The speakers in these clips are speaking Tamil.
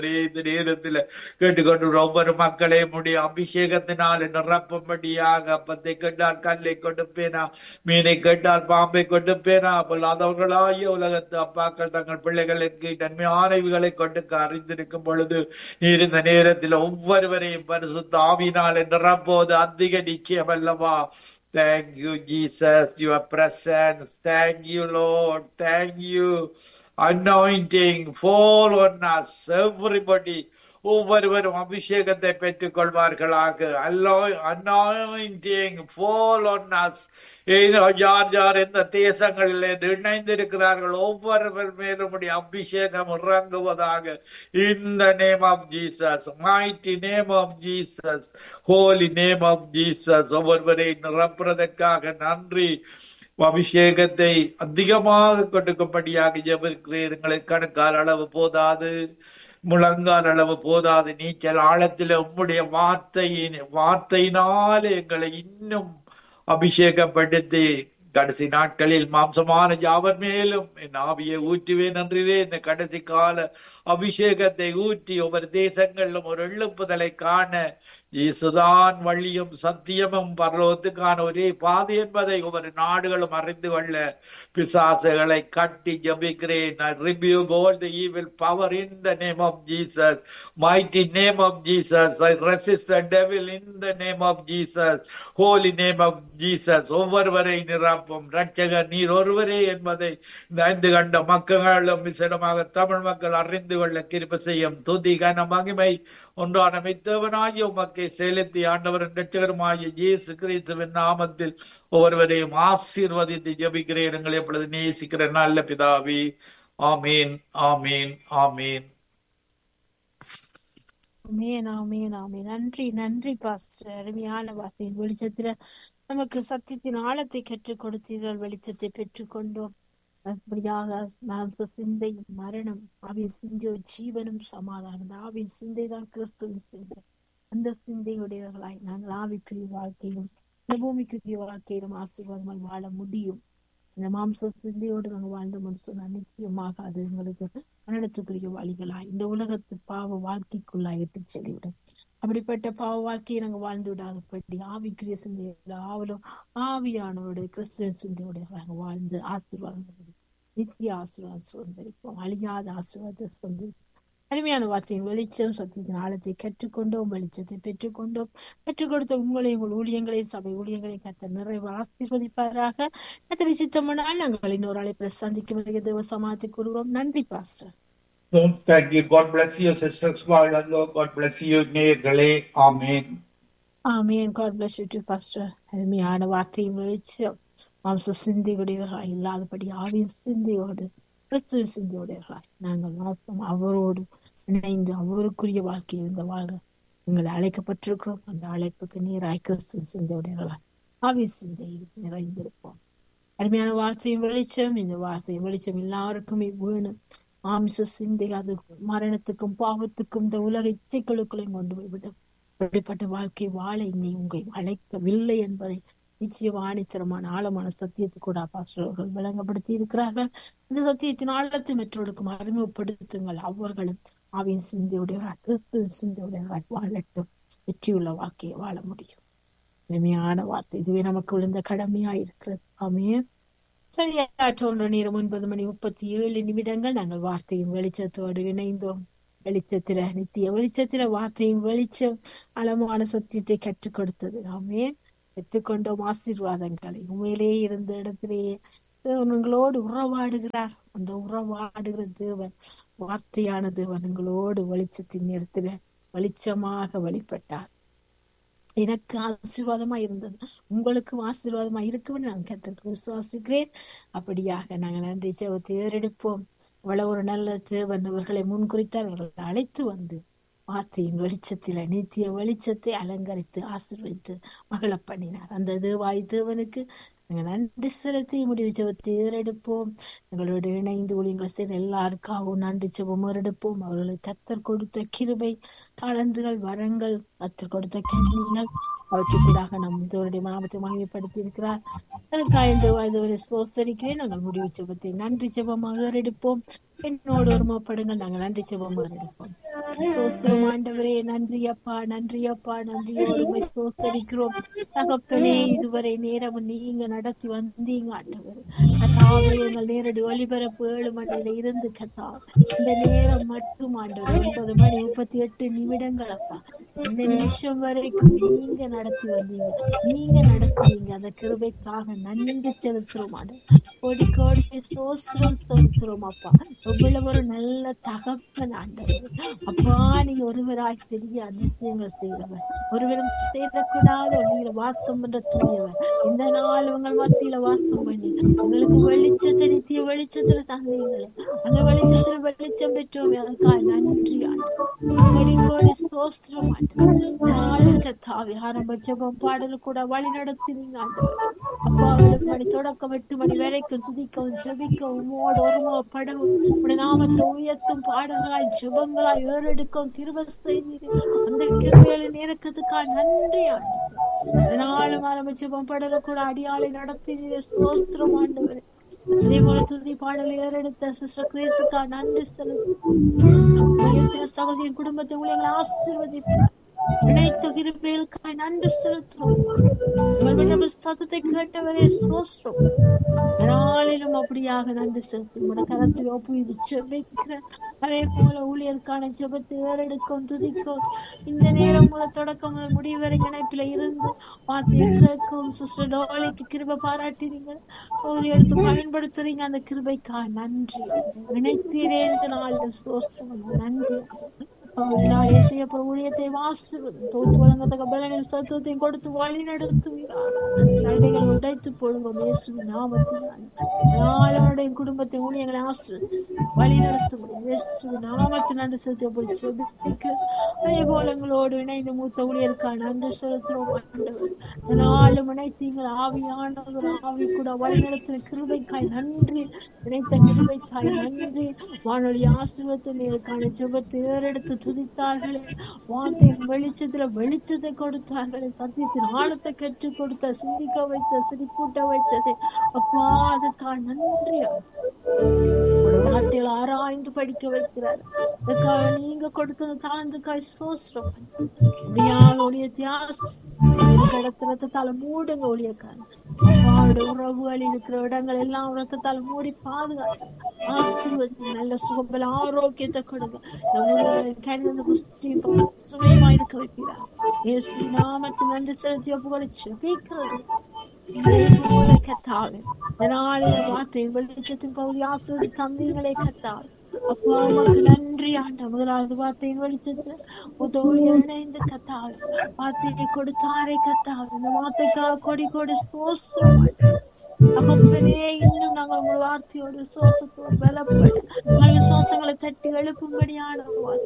இந்த நேரத்தில் கேட்டுக்கொண்டு ஒவ்வொரு மக்களையும் உடைய அபிஷேகத்தினால் நிரப்பும்படியாக அப்பத்தை கேட்டால் கல்லை கொடுப்பேனா மீனை கேட்டால் பாம்பை கொடுப்பேனா பொல்லாதவர்களாகிய உலகத்து அப்பாக்கள் தங்கள் பிள்ளைகளுக்கு நன்மையானவைகளை கொண்டு அறிந்திருக்கும் பொழுது நீர் இந்த நேரத்தில் ஒவ்வொருவரையும் பரிசுத்த ஆவினால் நிரப்போது அதிக நிச்சயம் அல்லவா Thank you, Jesus, your presence. Thank you, Lord. Thank you. Anointing, fall on us, everybody. ஒவ்வொருவரும் அபிஷேகத்தை பெற்றுக் கொள்வார்களாக allow anointing fall on us ஏனோ யார் யார் எந்த தேசங்களில் இணைந்திருக்கிறார்கள் ஒவ்வொருவர் மேலும் உடைய அபிஷேகம் இறங்குவதாக இந்த name of Jesus mighty name of Jesus holy name of Jesus ஒவ்வொருவரை நிரப்புறதற்காக நன்றி அபிஷேகத்தை அதிகமாக கொடுக்கும்படியாக ஜெபிக்கிறேன் எங்களுக்கு கணக்கால் அளவு போதாது முழங்கால் அளவு போதாது நீச்சல் ஆழத்தில் உம்முடைய வார்த்தையின் வார்த்தையினால் எங்களை இன்னும் அபிஷேகப்படுத்தி கடைசி நாட்களில் மாம்சமான யாவர் மேலும் என் ஆவியை ஊற்றுவேன் என்றே இந்த கடைசி கால அபிஷேகத்தை ஊற்றி ஒவ்வொரு தேசங்களிலும் ஒரு எழுப்புதலை காண இயேசுதான் வழியும் சத்தியமும் பரலோகத்துக்கான ஒரே பாதை என்பதை ஒவ்வொரு நாடுகளும் அறிந்து கொள்ள பிசாசுகளை கட்டி ஜபிக்கிறேன் I rebuke all the evil power in the name of Jesus. Mighty name of Jesus. I resist the devil in the name of Jesus. Holy name of Jesus. ஒவ்வொருவரை நிரப்பும் ரட்சகர் நீர் ஒருவரே என்பதை இந்த ஐந்து கண்ட மக்களும் விசேடமாக தமிழ் மக்கள் அறிந்து கொள்ள கிருப செய்யும் துதி கன மகிமை ஒன்றான மித்தவனாகிய உமக்கை செலுத்தி ஆண்டவரின் ரட்சகருமாகிய இயேசு கிறிஸ்துவின் நாமத்தில் ஒவ்வொருவரையும் ஆசீர்வதித்து ஜெபிக்கிறேன் எங்களை எப்பொழுது நேசிக்கிற நல்ல பிதாவே ஆமீன் ஆமீன் ஆமீன் ஆமென் ஆமென் ஆமென் நன்றி நன்றி பாஸ்டர் அருமையான வார்த்தையின் வெளிச்சத்துல நமக்கு சத்தியத்தின் ஆழத்தை கற்றுக் கொடுத்தீர்கள் வெளிச்சத்தை பெற்றுக்கொண்டோம் அப்படியாக மாம்ச சிந்தை மரணம் ஆவின் சிந்தையோ ஜீவனும் சமாதானம் ஆவின் சிந்தை தான் கிறிஸ்துவின் சிந்தை அந்த சிந்தையுடையவர்களாய் நாங்கள் ஆவிக்குரிய வாழ்க்கையிலும் இந்த பூமிக்குரிய வாழ்க்கையிலும் ஆசீர்வாதமாய் வாழ முடியும் இந்த மாம்ச சிந்தையோடு நாங்கள் வாழ்ந்தோம்னு சொன்னா நிச்சயமாக அது எங்களுக்கு மரணத்துக்குரிய வழிகளாய் இந்த உலகத்து பாவ வாழ்க்கைக்குள்ளாய் இட்டு செல்லிவிடும் அப்படிப்பட்ட பாவ வாழ்க்கையை நாங்க வாழ்ந்து விடாதபடி ஆவிக்குரிய சிந்தையில ஆவலும் ஆவியானவருடைய கிறிஸ்துவ சிந்தையோட நாங்க வாழ்ந்து ஆசீர்வாதம் நித்திய ஆசீர்வாதம் சுதந்திரிப்போம் அழியாத ஆசீர்வாதத்தை சுதந்திரிப்போம் அருமையான வார்த்தையின் வெளிச்சம் சத்தியத்தின் ஆழத்தை கற்றுக்கொண்டோம் வெளிச்சத்தை பெற்றுக்கொண்டோம் பெற்றுக் கொடுத்த உங்களை உங்கள் ஊழியங்களை சபை ஊழியங்களை கத்த நிறைவு ஆசீர்வதிப்பாராக கத்தரி சித்தமனால் நாங்கள் இன்னொரு அழைப்பில் சந்திக்கும் வரைக்கும் தேவ சமாதி கூறுகிறோம் நன்றி pastor Thank you. God bless you, sisters. God bless you, நேயர்களே ஆமீன் ஆமீன் God bless you to pastor அருமையான வார்த்தையும் வெளிச்சம் மாம்ச சிந்தையுடையவர்களாய் இல்லாதபடி ஆவின் சிந்தையோடு கிறிஸ்துவ சிந்தையுடையவர்களாய் நாங்கள் மாசம் அவரோடு இணைந்து அவருக்குரிய வாழ்க்கையில் இந்த வாழ எங்களை அழைக்கப்பட்டிருக்கிறோம் அந்த அழைப்புக்கு நீராய் கிறிஸ்துவ சிந்தையுடையவர்களாய் ஆவின் சிந்தையில் நிறைந்திருப்போம் அருமையான வார்த்தையும் வெளிச்சம் இந்த வார்த்தையும் வெளிச்சம் எல்லாருக்குமே வேணும் மாமிச சிந்தை அது மரணத்துக்கும் பாவத்துக்கும் இந்த உலக இச்சைகளுக்குள்ளையும் கொண்டு போய்விடும் அப்படிப்பட்ட வாழ்க்கை வாழ இன்னை உங்களை அழைக்கவில்லை என்பதை நிச்சயம் ஆணித்தரமான ஆழமான சத்தியத்தை கூட பாஸ்டர் அவர்கள் விளங்கப்படுத்தி இருக்கிறார்கள் இந்த சத்தியத்தின் ஆழத்தை மற்றவர்களுக்கும் அறிமுகப்படுத்துங்கள் அவர்களும் அவின் சிந்தையுடைய கிறிஸ்து சிந்தையுடைய வாழட்டும் வெற்றியுள்ள வாழ்க்கையை வாழ முடியும் எளிமையான வார்த்தை இதுவே நமக்கு விழுந்த கடமையா இருக்கிறது ஆமே சரியாற்ற ஒன்று நேரம் ஒன்பது மணி முப்பத்தி ஏழு நிமிடங்கள் நாங்கள் வார்த்தையின் வெளிச்சத்தோடு இணைந்தோம் வெளிச்சத்தில நித்திய வெளிச்சத்தில வார்த்தையின் வெளிச்சம் அளமான சத்தியத்தை கற்றுக் கொடுத்தது ஆமே பெற்றுக்கொண்டோம் ஆசீர்வாதங்களை உண்மையிலே இருந்த இடத்திலேயே தேவன் உங்களோடு உறவாடுகிறார் அந்த உறவாடுகிற தேவன் வார்த்தையான தேவன் உங்களோடு வெளிச்சத்தின் நேரத்துல வெளிச்சமாக வெளிப்பட்டார் எனக்கு ஆசீர்வாதமா இருந்தது உங்களுக்கும் ஆசீர்வாதமா இருக்கும்னு நான் கத்திற்கு விசுவாசிக்கிறேன் அப்படியாக நாங்கள் நன்றி செவத்தை ஏறெடுப்போம் அவ்வளவு ஒரு நல்ல தேவன் அவர்களை முன்குறித்தார் அவர்களை அழைத்து வந்து வார்த்தையின் வெளிச்சத்தில நித்திய வெளிச்சத்தை அலங்கரித்து ஆசீர்வதித்து மகள பண்ணினார் அந்த தேவாய் தேவனுக்கு நாங்கள் நன்றி செலுத்தி முடிவு செவத்தை ஏறெடுப்போம் எங்களோடு இணைந்து ஊழியங்களை செய்த எல்லாருக்காகவும் நன்றி செவம் ஏறெடுப்போம் அவர்களை கத்தர் கொடுத்த கிருபை தாளந்துகள் வரங்கள் கத்தர் கொடுத்த கல்விகள் அவற்றுக்கூடாக நம் தேவனுடைய மாபத்தை மகிமைப்படுத்தி இருக்கிறார் அதற்காக இந்த வாழ்ந்தவரை சோசரிக்கிறேன் நாங்கள் முடிவு செபத்தை நன்றி செபமாக ஏறெடுப்போம் என்னோடு ஒருமப்படுங்கள் நாங்கள் நன்றி செபமாக ஏறெடுப்போம் ஸ்தோத்திரம் ஆண்டவரே நன்றி அப்பா நன்றி அப்பா நன்றியோடு உம்மை ஸ்தோத்தரிக்கிறோம் தகப்பனே இதுவரை நேரம் நீங்க நடத்தி வந்தீங்க ஆண்டவர் கத்தாவே எங்கள் நேரடி ஒளிபரப்பு ஏழு மணியில இருந்து கத்தா இந்த நேரம் மட்டும் ஆண்டவர் ஒன்பது மணி முப்பத்தி எட்டு நிமிடங்கள் அப்பா இந்த நிமிஷம் வரைக்கும் நீங்க நடத்தி வந்தீங்க நீங்க நடத்துவீங்க அந்த கிருபைக்காக நன்றி செலுத்துறோம் ஆண்டவர் கோடி கோடி சோஸ்திரம் செலுத்துறோம் அப்பா எவ்வளவு ஒரு நல்ல தகப்பன் ஆண்டவர் அப்பா நீங்க ஒருவராய் பெரிய அதிசயங்கள் செய்கிறவர் ஒருவரும் செய்யக்கூடாத நீங்க வாசம் பண்ற தூயவர் இந்த நாள் உங்கள் மத்தியில வாசம் பண்ணி உங்களுக்கு வெளிச்சத்தை நித்திய வெளிச்சத்துல தந்தீங்களே அந்த வெளிச்சத்துல வெளிச்சம் பெற்றோம் அதுக்காக நன்றி ஆண்டவர் சோஸ்திரம் ஆண்டவர் தாவி ஆரம்ப ஜெபம் பாடல் கூட வழி நடத்தினீங்க ஆண்டவர் அப்பா அவளுக்கு மணி தொடக்கம் எட்டு மணி வரைக்கும் துதிக்கவும் ஜெபிக்கவும் உமோடு ஒருமுகப்படவும் உடைய நாமத்தை உயர்த்தும் பாடல்களாய் ஜெபங்களாய் ஏறெடுக்கவும் கிருப செய்தீர்கள் அந்த கிருபைகளின் இறக்கத்துக்காக நன்றி ஆண்டவர் நாளும் ஆரம்பிச்சு படல கூட அடியாளை நடத்தி ஸ்தோத்திரம் ஆண்டவர் அதே போல துதி பாடல் ஏறெடுத்த சிஸ்டர் கிரேசுக்கா நன்றி செலுத்தும் சகோதரின் குடும்பத்தை ஊழியங்களை ஆசீர்வதிப்பார் இணைத்த கிருபைகளுக்காய் நன்றி செலுத்துறோம் உங்கள் விண்ணப்ப சத்தத்தை கேட்டவரே சோஸ்திரம் நாளிலும் அப்படியாக நன்றி செலுத்தி உங்களோட கரத்தில் ஒப்பு இது ஜெபிக்கிற அதே போல ஊழியருக்கான ஜெபத்தை ஏறெடுக்கும் துதிக்கும் இந்த நேரம் முதல் தொடக்கம் முதல் முடிவு வரை இணைப்பில இருந்து வார்த்தையை கேட்கும் சிஸ்டர் டோலிக்கு கிருபை பாராட்டினீங்க ஊழியருக்கு பயன்படுத்துறீங்க அந்த கிருபைக்கா நன்றி இணைத்தீரே இந்த நாளில் சோஸ்திரம் நன்றி நாளே செய்யப்படும் ஊழியத்தை வாசுவதும் தோத்து வழங்கத்தக்க பலனில் சத்துவத்தையும் கொடுத்து வழி நடத்துவீரார் நடைகள் உடைத்து போடுவோம் இயேசுவின் நாமத்தினால் நாளோடைய குடும்பத்தை ஊழியங்களை ஆசிரியத்து வழி நடத்துவோம் இயேசுவின் நாமத்தின் நன்றி செலுத்தி அப்படி செபிக்க அதே போல எங்களோடு இணைந்து மூத்த ஊழியருக்கான நன்றி செலுத்துறோம் ஆண்டவர் நாலு இணைத்தீங்கள் ஆவியானவர் ஆவி கூட வழி நடத்தின கிருபைக்காய் நன்றி இணைத்த கிருபைக்காய் நன்றி வானொலி ஆசிரியத்தை நீருக்கான ஜெபத்தை ஏறெடுத்து துதித்தார்களே வார்த்தையின் வெளிச்சத்துல வெளிச்சத்தை கொடுத்தார்களே சத்தியத்தின் ஆழத்தை கற்றுக் கொடுத்த சிந்திக்க வைத்த சிரிப்பூட்ட வைத்தது அப்பா அதுக்காக நன்றி வார்த்தைகள் ஆராய்ந்து படிக்க வைக்கிறார் அதுக்காக நீங்க கொடுத்த தாழ்ந்துக்காய் சோஸ்ரம் ஒளிய தியாசம் ரத்தத்தால மூடுங்க ஒளியக்காரன் அவருடைய உறவுகள் இருக்கிற இடங்கள் எல்லாம் ரத்தத்தால் மூடி பாதுகாத்து ஆசீர்வதி நல்ல சுகபல ஆரோக்கியத்தை கொடுங்க கணித புஸ்தி சுயமா இருக்க வைக்கிறார் இயேசு நாமத்தில் நன்றி செலுத்தி ஒப்புகளை செபிக்கிறது கத்தாவே நாளில வார்த்தை வெளிச்சத்தின் பகுதி ஆசிரியர் தந்தீங்களே கத்தாவே அப்பா உமக்கு நன்றி ஆண்ட முதலாவது வார்த்தையின் வெளிச்சத்துல உதவி இணைந்து கத்தாவே வார்த்தையை கொடுத்தாரே கத்தாவே இந்த வார்த்தைக்காக கொடி கொடி சோசரம் அப்பனே இன்னும் நாங்கள் உங்கள் வார்த்தையோடு சோசத்தோடு பலப்பட உங்கள் விசுவாசங்களை தட்டி எழுப்பும்படியான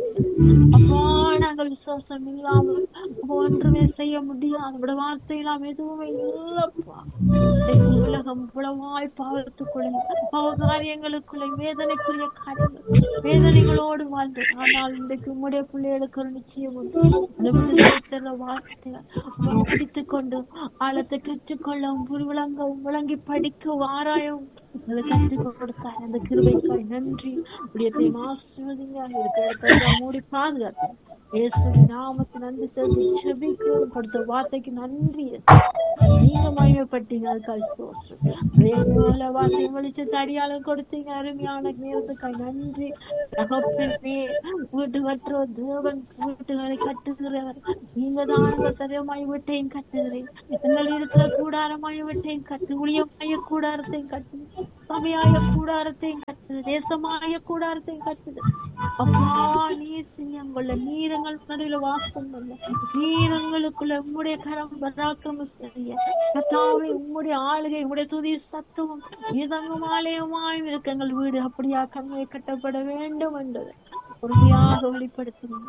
அப்பா நாங்கள் விசுவாசம் இல்லாமல் ஒன்றுமே செய்ய முடியாது நம்முடைய வார்த்தையெல்லாம் எதுவுமே இல்லப்பா உலகம் இவ்வளவாய் பாவத்துக்குள்ளே பாவ காரியங்களுக்குள்ளே வேதனைக்குரிய காரியங்கள் வேதனைகளோடு வாழ்ந்து ஆனால் இன்றைக்கு உம்முடைய பிள்ளைகளுக்கு ஒரு நிச்சயம் உண்டு அந்த விடுதலை வார்த்தைகள் பிடித்துக் கொண்டு ஆழத்தை கற்றுக்கொள்ளவும் விளங்கவும் விளங்கி படிக்க ஆராயவும் அதை கற்றுக் கொடுத்தார் அந்த கிருபைக்காய் நன்றி உடைய ஆசிர்வதிங்க இருக்கிற மூடி பாதுகாத்து இயேசு நாமக்கு நன்றி செலுத்தி செபிக்கிறோம் கொடுத்த வார்த்தைக்கு நன்றி நீங்க மகிமைப்பட்டீங்க அதுக்காக ஸ்தோத்திரம் அதே போல வார்த்தை வெளிச்சத்தை அடியாளம் கொடுத்தீங்க அருமையான நேரத்துக்காக நன்றி தகப்பனே வீட்டு கட்டுற தேவன் வீட்டுகளை கட்டுகிறவர் நீங்க தான் சரியமாய் வீட்டையும் கட்டுகிறேன் எங்கள் இருக்கிற கூடாரமாய் வீட்டையும் கட்டு ஊழியமாய கூடாரத்தையும் கட்டு சபையாய கூடாரத்தையும் கட்டுது தேசமாய கூடாரத்தையும் கட்டுது அப்பா நீர் சிங்கங்கொள்ள நீரங்கள் நடுவில் வாசம் பண்ண நீரங்களுக்குள்ள உம்முடைய கரம் பராக்கிரமம் செய்ய கத்தாவே உம்முடைய ஆளுகை உம்முடைய துதி சத்துவம் இதங்கும் ஆலயமாய் இருக்க எங்கள் வீடு அப்படியா கண்மை கட்டப்பட வேண்டும் என்றது உறுதியாக வெளிப்படுத்தினீங்க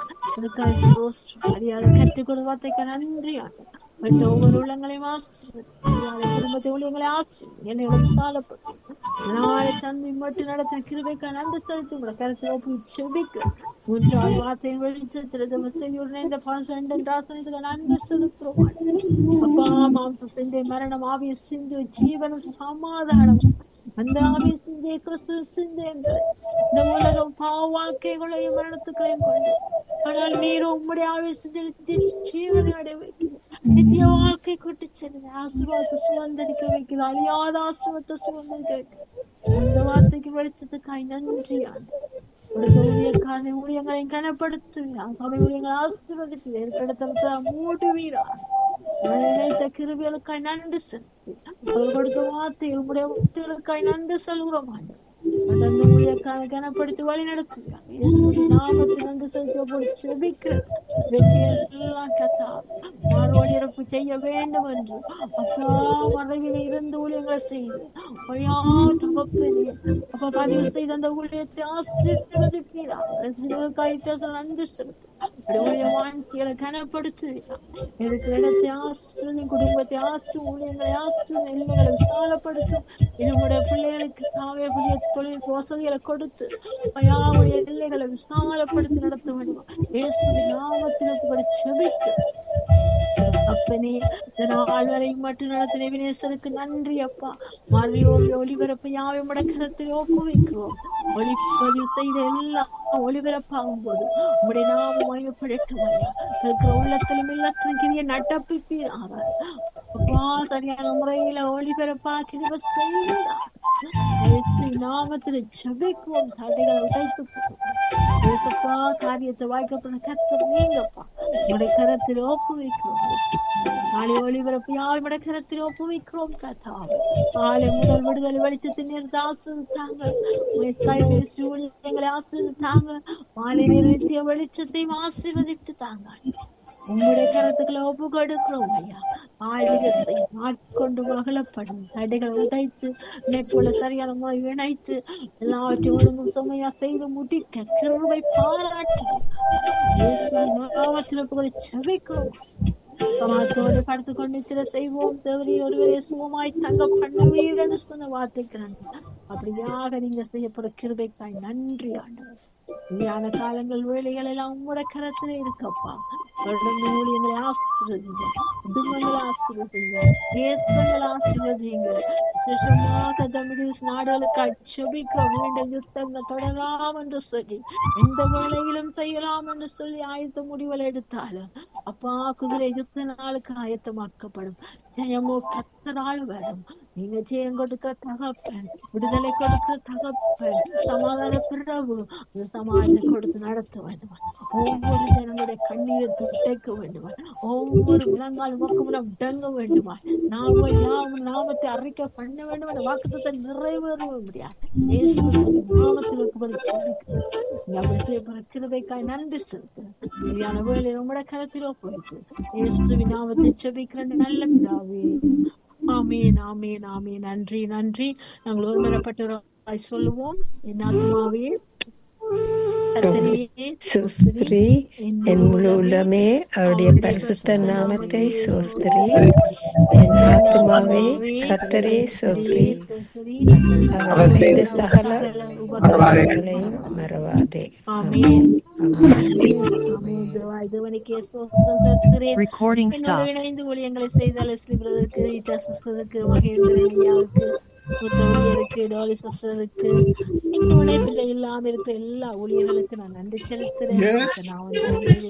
அதுக்காக கற்றுக் கொடு வார்த்தைக்கு நன்றி பட் ஒவ்வொரு உள்ளங்களையும் ஆசிரியர் குடும்பத்தை ஊழியங்களை ஆச்சு என்னை சாலப்படும் நாளை தன்மை மட்டும் நடத்தின கிருபைக்கா நன்றி செலுத்தி உங்களை கருத்தை ஒப்பு செபிக்க மூன்றாவது வார்த்தையின் வெளிச்சத்தில் செய்யுடன் இந்த பாசண்டன் ராசனத்துக்கு நன்றி செலுத்துறோம் அப்பா மாம்ச சிந்தை மரணம் ஆவிய சிந்து ஜீவனம் சமாதானம் அந்த ஆவி சிந்தை கிறிஸ்து சிந்தை என்று இந்த உலகம் பாவ வாழ்க்கைகளையும் மரணத்துக்களையும் கொண்டு ஆனால் நீர் உம்முடைய ஆவி சிந்தை ஜீவனை அடைய வைக்கிறது நித்திய வாழ்க்கை கொண்டு செல்லுங்க ஆசீர்வாதத்தை சுதந்திரிக்க வைக்கிறது அழியாத ஆசீர்வாதத்தை சுதந்திரிக்க வைக்கிறது அந்த வார்த்தைக்கு வெளிச்சத்துக்காய் நன்றி ஆண்டு உடைய ஊழியக்காரனை ஊழியங்களை கனப்படுத்துவீரா சபை ஊழியங்களை ஆசீர்வதிப்பீர் இருக்கிற மூடுவீரா நினைத்த கிருபிகளுக்காய் நன்றி செலுத்தி அவர் கொடுத்த வார்த்தை உங்களுடைய வார்த்தைகளுக்காய் நன்றி செல்கிறோம் ஆண்டு அந்த ஊழியக்காரனை கனப்படுத்தி வழி நடத்துவீரா இயேசு நாமத்தில் நன்றி செலுத்த போய் செபிக்கிறேன் வெற்றியெல்லாம் கத்தா மறுவழியிறப்பு செய்ய வேண்டும் என்று அப்பா மறைவில் இருந்து ஊழியங்களை செய்து ஐயா தகப்பனே அப்ப பதிவு செய்த அந்த ஊழியத்தை ஆசீர்வதிப்பீரா கைத்தேச நன்றி செலுத்து வாஞ்சிகளை கனப்படுத்துவீரா இருக்கிற இடத்தை ஆசிரியர் குடும்பத்தை ஆசி ஊழியங்களை ஆசி எல்லைகளை விசாலப்படுத்தும் என்னுடைய பிள்ளைகளுக்கு தாவே புதிய தொழில் வசதிகளை கொடுத்து ஐயா எல்லைகளை விசாலப்படுத்தி நடத்த வேண்டும் இயேசு நாமத்திற்கு செபித்து அப்பனே நாள் வரை மட்டும் நடத்தின வினேசனுக்கு நன்றி அப்பா மறு ஒளி ஒளிபரப்பு யாவை முடக்கத்தில் ஒப்புவிக்கிறோம் ஒளிப்பதிவு செய்த எல்லாம் ஒளிபரப்பாகும் போது உங்களுடைய நாமம் மயப்படட்டும் ஐயா இருக்கிற உள்ளத்திலும் இல்லத்திலும் கிரிய நடப்பிப்பீராக அப்பா சரியான முறையில ஒளிபரப்பாக்கி செய்வீரா நாமத்தில் ஜபிக்குவோம் தடைகளை உடைத்து ஏசப்பா காரியத்தை வாய்க்கப்பட கத்த நீங்கப்பா உங்களுடைய கரத்தில் ஒப்புவிக்கிறோம் நாளை ஒளிபரப்பு யாருடைய கரத்தில் ஒப்புவிக்கிறோம் கதா காலை முதல் விடுதலை வெளிச்சத்தின் இருந்து ஆசிர்வதித்தாங்க எங்களை ஆசிர்வதித்தாங்க மாலை நிறைவேற்றிய வெளிச்சத்தையும் ஆசீர்வதித்து தாங்க உங்களுடைய கரத்துக்களை ஒப்பு கொடுக்கிறோம் ஐயா ஆழ்விகத்தை ஆட்கொண்டு மகளப்படும் தடைகளை உடைத்து நெற்போல சரியான முறை இணைத்து எல்லாவற்றையும் ஒழுங்கும் சுமையா செய்து முடிக்க கிருவை பாராட்டி நாமத்தில் புகழை செவிக்கிறோம் சமாத்தோடு படுத்து கொண்டு சில செய்வோம் தேவரி ஒருவரே சுகமாய் தங்க பண்ணுவீர் என்று சொன்ன வார்த்தைக்கிறாங்க அப்படியாக நீங்க செய்யப்பட கிருபைக்காய் நன்றி ஆண்டவர் ஞான காலங்கள் வேலைகள் எல்லாம் உங்களோட கரத்துல இருக்கப்பா தொடர்ந்து ஊழியங்களை ஆசிர்வதிங்க குடும்பங்களை ஆசிர்வதிங்க தேசங்களை ஆசிர்வதிங்க விசேஷமாக தமிழ் நாடுகளுக்கு அச்சபிக்க வேண்டும் யுத்தங்கள் தொடரலாம் என்று சொல்லி எந்த வேளையிலும் செய்யலாம் என்று சொல்லி ஆயத்த முடிவுகள் எடுத்தாலும் அப்பா குதிரை யுத்த நாளுக்கு ஆயத்தமாக்கப்படும் ஜெயமோ கத்தரால் வரும் நீங்க ஜெயம் கொடுக்கிற தகப்பன் விடுதலை கொடுக்கிற தகப்பன் சமாதான பிறகு அந்த சமாதானத்தை கொடுத்து நடத்த வேண்டும் ஒவ்வொரு ஜனங்களுடைய கண்ணீரை துடைக்க வேண்டுமா ஒவ்வொரு முழங்கால் பக்கமும் டங்க வேண்டுமா நாம யாவும் நாமத்தை அறிக்கை பண்ண வேண்டும் என்ற வாக்குத்தத்தை நிறைவேற முடியாது நாமத்தில் கிருபைக்காய் நன்றி செலுத்துறேன் வேலை உங்களோட கருத்திலோ போயிட்டு இயேசுவின் நாமத்தை செபிக்கிற நல்ல பிதாவே ஆமீன் ஆமீன் ஆமீன் நன்றி நன்றி நாங்கள் ஒருமரப்பட்ட சொல்லுவோம் என் ஆத்மாவே சோஸ்திரி என் முழு உள்ளமே அவருடைய பரிசுத்த நாமத்தை சோஸ்திரி என் ஆத்மாவே கத்தரே சோஸ்திரி அவர் செய்த சகல உபகாரங்களையும் மறவாதே ஆமீன் Recording stopped. இணைந்து ஊழியங்களை செய்த லெஸ்லி பிரதருக்கு ஈட்டா சிஸ்டருக்கு மகேந்திரன் ஐயாவுக்கு ஊழியருக்கு டோலி சிஸ்டருக்கு எங்க உழைப்பில் இல்லாம இருக்க எல்லா ஊழியர்களுக்கு நான் நன்றி செலுத்துறேன் நான் வந்து